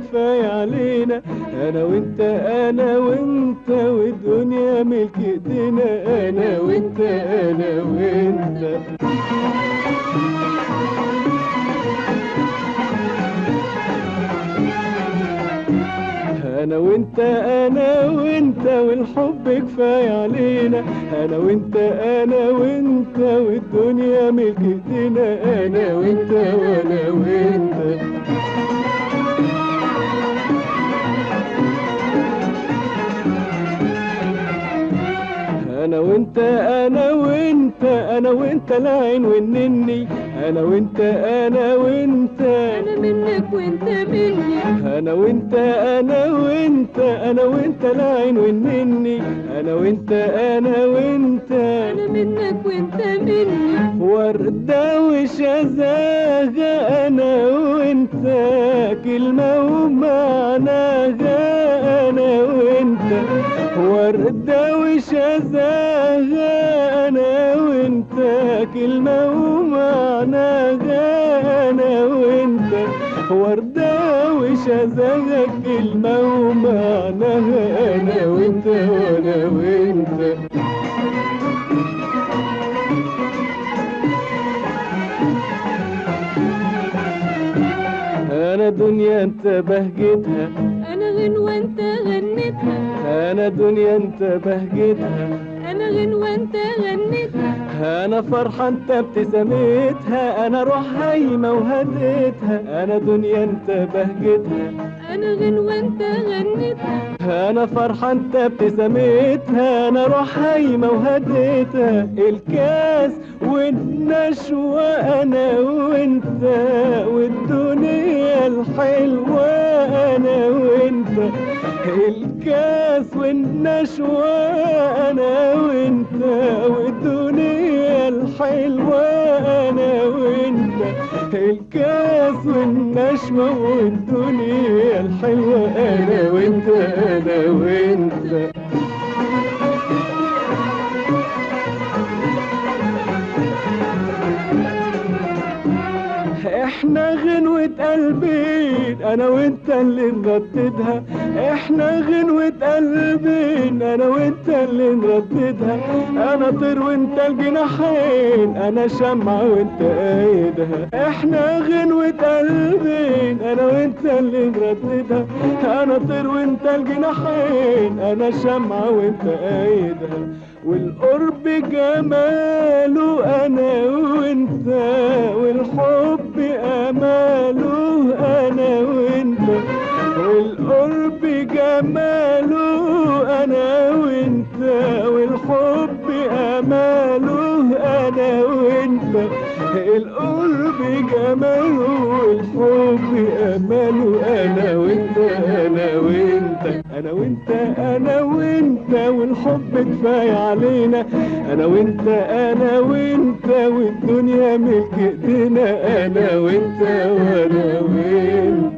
كفاية علينا انا وانت انا وانت والدنيا ملك ايدينا انا وانت انا وانت انا وانت انا وانت والحب كفايه علينا انا وانت انا وانت والدنيا ملك ايدينا انا وانت وانا وانت انا وانت انا وانت انا وانت العين والنني انا وانت انا وانت انا منك وانت مني انا وانت انا وانت انا وانت العين والنني انا وانت انا وانت انا منك وانت مني وردة وشذاغة انا وانت كلمة ومعناها انا وانت وردة وشذاغة انا وانت كلمة ومعناها انا وانت وردة وشذاغة كلمة ومعناها انا وانت وانا وانت انا دنيا انت بهجتها انا غنوة انت غنيتها انا دنيا انت بهجتها انا غنوة انت غنيتها انا فرحة انت ابتسامتها انا روح هايمة وهديتها انا دنيا انت بهجتها انا غنوة انت غنيتها انا فرحة انت ابتسامتها انا روح هايمة وهديتها الكاس والنشوة انا وانت والدنيا الحلوة انا وانت الكاس والنشوة انا وانت والدنيا الحلوة انا وانت الكاس والنشوة والدنيا الحلوة انا وانت انا وانت احنا غنوة قلبين انا وانت اللي نرددها احنا غنوة قلبين انا وانت اللي نرددها انا طير وانت الجناحين انا شمعة وانت ايدها احنا غنوة قلبين انا وانت اللي نرددها انا طير وانت الجناحين انا شمعة وانت ايدها والقرب جماله انا وانت والحب اماله انا وانت والقرب جماله انا وانت والحب اماله انا وانت القرب جماله والحب اماله انا وانت انا وانت انا وانت انا وانت والحب كفايه علينا انا وانت انا وانت والدنيا ملك ايدينا انا وانت وانا وانت